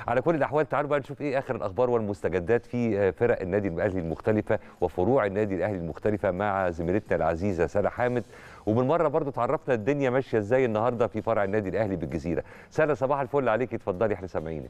على كل الاحوال تعالوا بقى نشوف ايه اخر الاخبار والمستجدات في فرق النادي الاهلي المختلفه وفروع النادي الاهلي المختلفه مع زميلتنا العزيزه ساره حامد وبالمره برضو تعرفنا الدنيا ماشيه ازاي النهارده في فرع النادي الاهلي بالجزيره ساره صباح الفل عليكي اتفضلي احنا سامعينك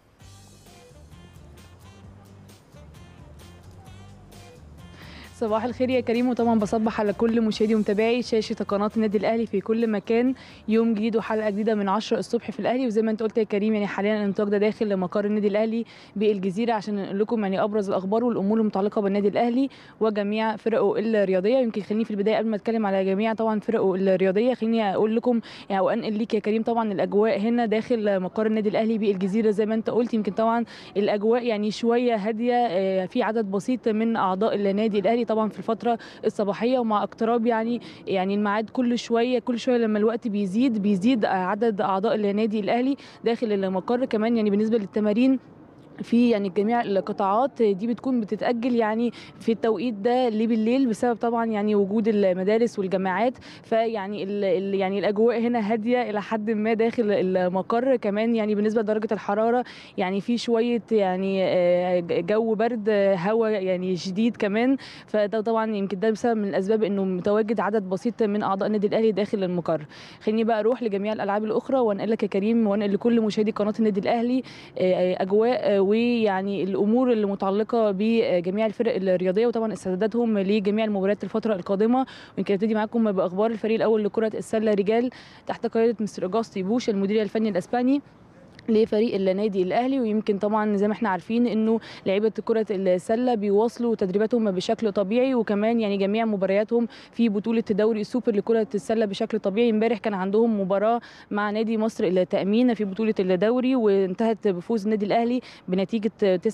صباح الخير يا كريم وطبعا بصبح على كل مشاهدي ومتابعي شاشه قناه النادي الاهلي في كل مكان يوم جديد وحلقه جديده من 10 الصبح في الاهلي وزي ما انت قلت يا كريم يعني حاليا انا متواجده داخل مقر النادي الاهلي بالجزيره عشان نقول لكم يعني ابرز الاخبار والامور المتعلقه بالنادي الاهلي وجميع فرقه الرياضيه يمكن خليني في البدايه قبل ما اتكلم على جميع طبعا فرقه الرياضيه خليني اقول لكم يعني او انقل ليك يا كريم طبعا الاجواء هنا داخل مقر النادي الاهلي بالجزيره زي ما انت قلت يمكن طبعا الاجواء يعني شويه هاديه في عدد بسيط من اعضاء النادي الاهلي طبعا في الفتره الصباحيه ومع اقتراب يعني يعني الميعاد كل شويه كل شويه لما الوقت بيزيد بيزيد عدد اعضاء النادي الاهلي داخل المقر كمان يعني بالنسبه للتمارين في يعني جميع القطاعات دي بتكون بتتاجل يعني في التوقيت ده ليه بالليل بسبب طبعا يعني وجود المدارس والجامعات فيعني ال ال يعني الاجواء هنا هاديه الى حد ما داخل المقر كمان يعني بالنسبه لدرجه الحراره يعني في شويه يعني جو برد هواء يعني شديد كمان فده طبعا يمكن ده بسبب من الاسباب انه متواجد عدد بسيط من اعضاء النادي الاهلي داخل المقر خليني بقى اروح لجميع الالعاب الاخرى وانقل لك يا كريم وانقل لكل مشاهدي قناه النادي الاهلي اجواء ويعني الامور اللي متعلقه بجميع الفرق الرياضيه وطبعا استعداداتهم لجميع المباريات الفتره القادمه ويمكن ابتدي معاكم باخبار الفريق الاول لكره السله رجال تحت قياده مستر اجاستي بوش المدير الفني الاسباني لفريق النادي الاهلي ويمكن طبعا زي ما احنا عارفين انه لعيبه كره السله بيواصلوا تدريباتهم بشكل طبيعي وكمان يعني جميع مبارياتهم في بطوله دوري السوبر لكره السله بشكل طبيعي امبارح كان عندهم مباراه مع نادي مصر التامين في بطوله الدوري وانتهت بفوز النادي الاهلي بنتيجه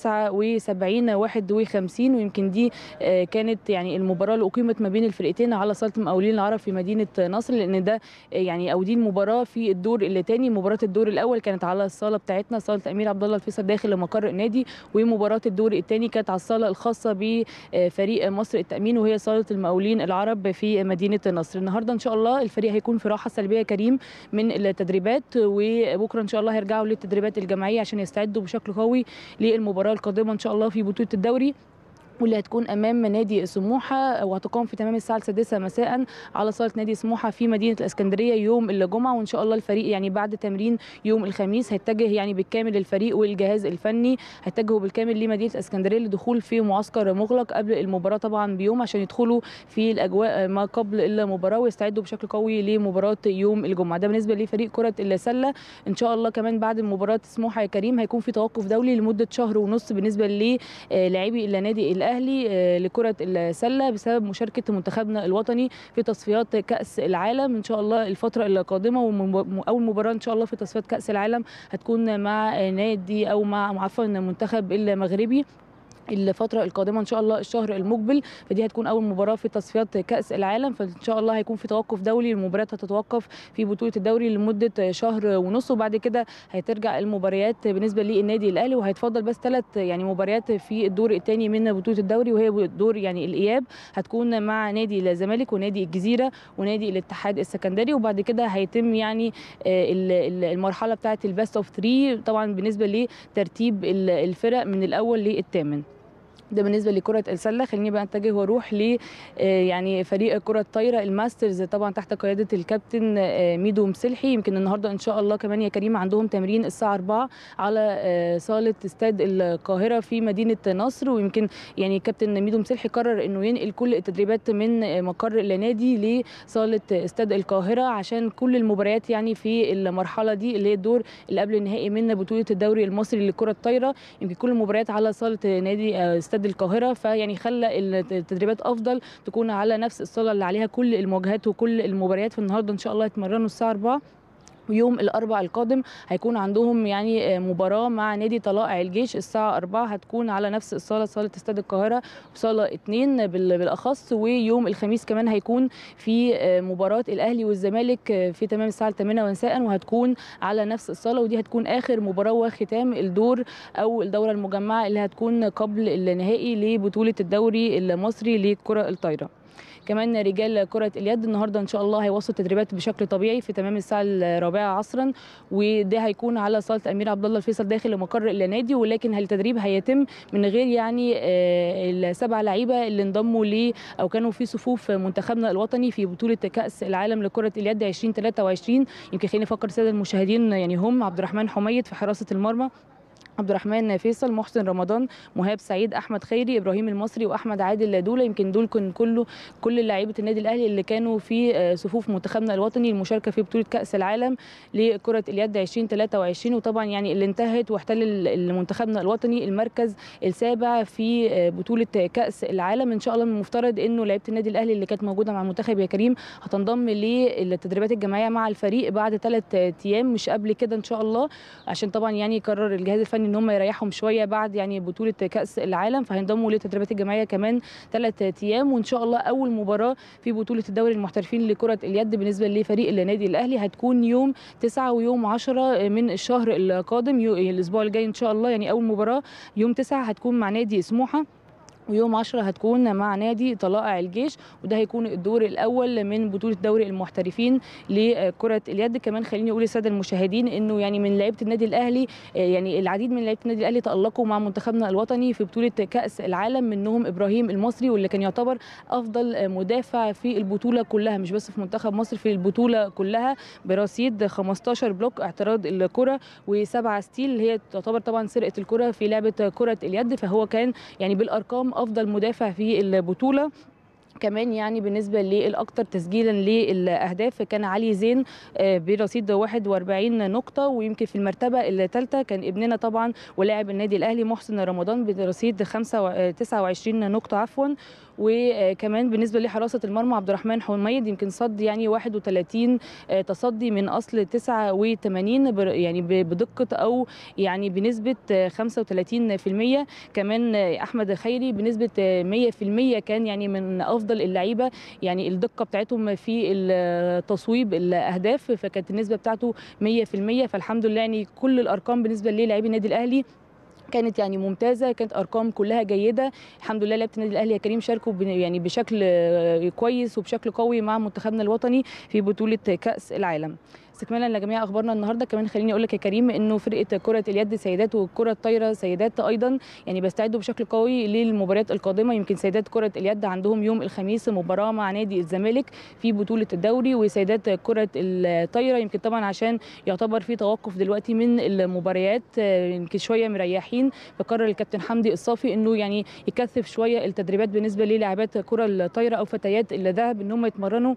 79 51 ويمكن دي كانت يعني المباراه اللي اقيمت ما بين الفرقتين على صاله المقاولين العرب في مدينه نصر لان ده يعني او دي المباراه في الدور الثاني مباراه الدور الاول كانت على الصاله بتاعتنا صاله امير عبد الله الفيصل داخل مقر النادي ومباراه الدور الثاني كانت على الصاله الخاصه بفريق مصر التامين وهي صاله المقاولين العرب في مدينه نصر النهارده ان شاء الله الفريق هيكون في راحه سلبيه كريم من التدريبات وبكره ان شاء الله هيرجعوا للتدريبات الجماعيه عشان يستعدوا بشكل قوي للمباراه القادمه ان شاء الله في بطوله الدوري واللي هتكون امام نادي سموحه وهتقام في تمام الساعه السادسه مساء على صاله نادي سموحه في مدينه الاسكندريه يوم الجمعه وان شاء الله الفريق يعني بعد تمرين يوم الخميس هيتجه يعني بالكامل الفريق والجهاز الفني هيتجهوا بالكامل لمدينه الاسكندريه لدخول في معسكر مغلق قبل المباراه طبعا بيوم عشان يدخلوا في الاجواء ما قبل المباراه ويستعدوا بشكل قوي لمباراه يوم الجمعه ده بالنسبه لفريق كره السله ان شاء الله كمان بعد مباراه سموحه يا كريم هيكون في توقف دولي لمده شهر ونص بالنسبه للاعبي النادي الاهلي لكره السله بسبب مشاركه منتخبنا الوطني في تصفيات كاس العالم ان شاء الله الفتره القادمه واول مباراه ان شاء الله في تصفيات كاس العالم هتكون مع نادي او مع عفوا المنتخب المغربي الفترة القادمة إن شاء الله الشهر المقبل فدي هتكون أول مباراة في تصفيات كأس العالم فإن شاء الله هيكون في توقف دولي المباريات هتتوقف في بطولة الدوري لمدة شهر ونص وبعد كده هترجع المباريات بالنسبة للنادي الأهلي وهيتفضل بس ثلاث يعني مباريات في الدور الثاني من بطولة الدوري وهي دور يعني الإياب هتكون مع نادي الزمالك ونادي الجزيرة ونادي الاتحاد السكندري وبعد كده هيتم يعني المرحلة بتاعة الباست اوف 3 طبعا بالنسبة لترتيب الفرق من الأول للثامن ده بالنسبه لكره السله خليني بقى اتجه واروح ل يعني فريق كره الطايره الماسترز طبعا تحت قياده الكابتن ميدو مسلحي يمكن النهارده ان شاء الله كمان يا كريم عندهم تمرين الساعه 4 على صاله استاد القاهره في مدينه نصر ويمكن يعني الكابتن ميدو مسلحي قرر انه ينقل كل التدريبات من مقر النادي لصاله استاد القاهره عشان كل المباريات يعني في المرحله دي اللي هي الدور اللي قبل النهائي من بطوله الدوري المصري لكره الطايره يمكن كل المباريات على صاله نادي استاد القاهره فيعني خلى التدريبات افضل تكون على نفس الصاله اللي عليها كل المواجهات وكل المباريات فالنهارده ان شاء الله يتمرنوا الساعه 4 ويوم الاربعاء القادم هيكون عندهم يعني مباراه مع نادي طلائع الجيش الساعه 4 هتكون على نفس الصاله صاله استاد القاهره وصاله 2 بالاخص ويوم الخميس كمان هيكون في مباراه الاهلي والزمالك في تمام الساعه 8 مساء وهتكون على نفس الصاله ودي هتكون اخر مباراه وختام الدور او الدوره المجمعه اللي هتكون قبل النهائي لبطوله الدوري المصري لكره الطايره كمان رجال كره اليد النهارده ان شاء الله هيواصلوا التدريبات بشكل طبيعي في تمام الساعه الرابعه عصرا وده هيكون على صاله امير عبد الله الفيصل داخل مقر النادي ولكن التدريب هيتم من غير يعني آه، السبع لعيبه اللي انضموا ل او كانوا في صفوف منتخبنا الوطني في بطوله كاس العالم لكره اليد 2023 يمكن خليني افكر الساده المشاهدين يعني هم عبد الرحمن حميد في حراسه المرمى عبد الرحمن فيصل محسن رمضان مهاب سعيد احمد خيري ابراهيم المصري واحمد عادل دول يمكن دول كن كله كل لعيبه النادي الاهلي اللي كانوا في آه، صفوف منتخبنا الوطني المشاركه في بطوله كاس العالم لكره اليد 2023 وطبعا يعني اللي انتهت واحتل ال- منتخبنا الوطني المركز السابع في آه، بطوله كاس العالم ان شاء الله من المفترض انه لعيبه النادي الاهلي اللي كانت موجوده مع المنتخب يا كريم هتنضم للتدريبات الجماعيه مع الفريق بعد ثلاث ايام مش قبل كده ان شاء الله عشان طبعا يعني قرر الجهاز الفني ان هم يريحهم شويه بعد يعني بطوله كاس العالم فهينضموا للتدريبات الجماعيه كمان ثلاث ايام وان شاء الله اول مباراه في بطوله الدوري المحترفين لكره اليد بالنسبه لفريق النادي الاهلي هتكون يوم 9 ويوم 10 من الشهر القادم يو- الاسبوع الجاي ان شاء الله يعني اول مباراه يوم 9 هتكون مع نادي سموحه ويوم 10 هتكون مع نادي طلائع الجيش وده هيكون الدور الاول من بطوله دوري المحترفين لكره اليد كمان خليني اقول للساده المشاهدين انه يعني من لعيبه النادي الاهلي آه، يعني العديد من لعيبه النادي الاهلي تالقوا مع منتخبنا الوطني في بطوله كاس العالم منهم ابراهيم المصري واللي كان يعتبر افضل آه، مدافع في البطوله كلها مش بس في منتخب مصر في البطوله كلها برصيد 15 بلوك اعتراض الكره وسبعه ستيل اللي هي تعتبر طبعا سرقه الكره في لعبه كره اليد فهو كان يعني بالارقام افضل مدافع في البطوله كمان يعني بالنسبه للاكثر تسجيلا للاهداف كان علي زين آه، برصيد 41 نقطه ويمكن في المرتبه الثالثه كان ابننا طبعا ولاعب النادي الاهلي محسن رمضان برصيد 5 و- آه، 29 نقطه عفوا وكمان بالنسبه لحراسه المرمى عبد الرحمن حميد يمكن صد يعني 31 آه، تصدي من اصل 89 بر- يعني ب- بدقه او يعني بنسبه آه، 35% كمان آه، احمد خيري بنسبه آه، 100% كان يعني من افضل اللعيبه يعني الدقه بتاعتهم في ال- تصويب الاهداف فكانت النسبه بتاعته 100% فالحمد لله يعني كل الارقام بالنسبه للاعبي النادي الاهلي كانت يعني ممتازه كانت ارقام كلها جيده الحمد لله لعيبه النادي الاهلي يا كريم شاركوا بن- يعني بشكل آه، كويس وبشكل قوي مع منتخبنا الوطني في بطوله كاس العالم استكمالا لجميع اخبارنا النهارده كمان خليني اقول لك يا كريم انه فرقه كره اليد سيدات والكره الطايره سيدات ايضا يعني بيستعدوا بشكل قوي للمباريات القادمه يمكن سيدات كره اليد عندهم يوم الخميس مباراه مع نادي الزمالك في بطوله الدوري وسيدات كره الطايره يمكن طبعا عشان يعتبر في توقف دلوقتي من المباريات آه، يمكن شويه مريحين فقرر الكابتن حمدي الصافي انه يعني يكثف شويه التدريبات بالنسبه للاعبات كره الطايره او فتيات الذهب ان هم يتمرنوا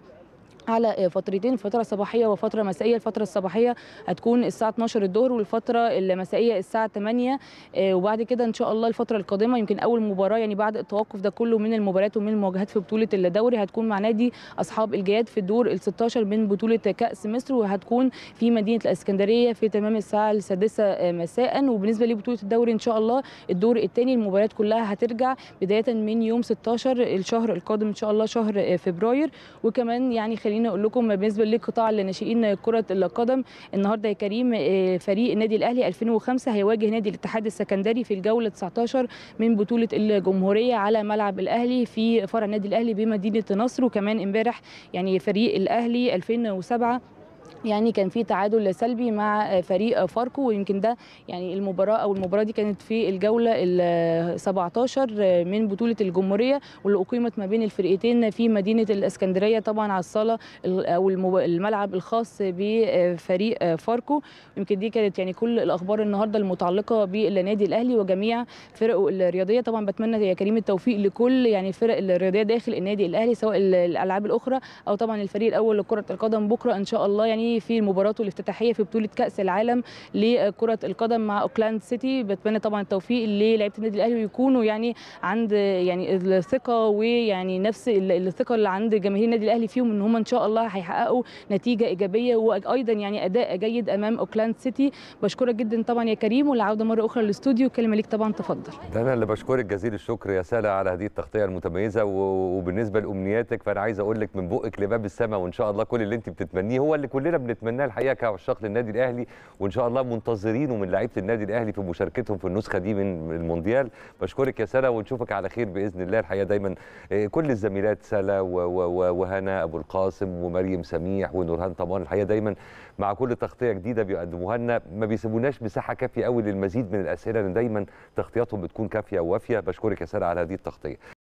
على فترتين فتره صباحيه وفتره مسائيه الفتره الصباحيه هتكون الساعه 12 الظهر والفتره المسائيه الساعه 8 آه، وبعد كده ان شاء الله الفتره القادمه يمكن اول مباراه يعني بعد التوقف ده كله من المباريات ومن المواجهات في بطوله الدوري هتكون مع نادي اصحاب الجياد في الدور ال 16 من بطوله كاس مصر وهتكون في مدينه الاسكندريه في تمام الساعه السادسه آه، مساء وبالنسبه لبطوله الدوري ان شاء الله الدور الثاني المباريات كلها هترجع بدايه من يوم 16 الشهر القادم ان شاء الله شهر آه، فبراير وكمان يعني خليني اقول لكم بالنسبه لقطاع الناشئين كره القدم النهارده يا كريم آه، فريق النادي الاهلي 2005 هيواجه نادي الاتحاد السكندري في الجوله 19 من بطوله الجمهوريه على ملعب الاهلي في فرع النادي الاهلي بمدينه نصر وكمان امبارح يعني فريق الاهلي 2007 يعني كان في تعادل سلبي مع فريق فاركو ويمكن ده يعني المباراه او المباراه دي كانت في الجوله ال 17 من بطوله الجمهوريه واللي اقيمت ما بين الفرقتين في مدينه الاسكندريه طبعا على الصاله ال- او المب- الملعب الخاص بفريق فاركو يمكن دي كانت يعني كل الاخبار النهارده المتعلقه بالنادي الاهلي وجميع فرقه الرياضيه طبعا بتمنى يا كريم التوفيق لكل يعني الفرق الرياضيه داخل النادي الاهلي سواء ال- الالعاب الاخرى او طبعا الفريق الاول لكره القدم بكره ان شاء الله يعني في مباراته الافتتاحيه في بطوله كاس العالم لكره القدم مع اوكلاند سيتي بتمنى طبعا التوفيق للاعيبه النادي الاهلي ويكونوا يعني عند يعني الثقه ويعني نفس ال- الثقه اللي عند جماهير النادي الاهلي فيهم ان هم ان شاء الله هيحققوا نتيجه ايجابيه وايضا يعني اداء جيد امام اوكلاند سيتي بشكرك جدا طبعا يا كريم والعوده مره اخرى للاستوديو كلمه ليك طبعا تفضل ده انا اللي بشكرك جزيل الشكر يا سلا على هذه التغطيه المتميزه و- وبالنسبه لامنياتك فانا عايز اقول لك من بقك لباب السماء وان شاء الله كل اللي انت بتتمنيه هو اللي كلنا كلنا بنتمناه الحقيقه كعشاق للنادي الاهلي وان شاء الله منتظرينه من لعيبه النادي الاهلي في مشاركتهم في النسخه دي من المونديال بشكرك يا سلا ونشوفك على خير باذن الله الحقيقه دايما آه، كل الزميلات سلا و- و- و- وهنا ابو القاسم ومريم سميح ونورهان طمان الحقيقه دايما مع كل تغطيه جديده بيقدموها لنا ما بيسيبوناش مساحه كافيه قوي للمزيد من الاسئله لان دايما تغطياتهم بتكون كافيه ووافيه بشكرك يا سلا على هذه التغطيه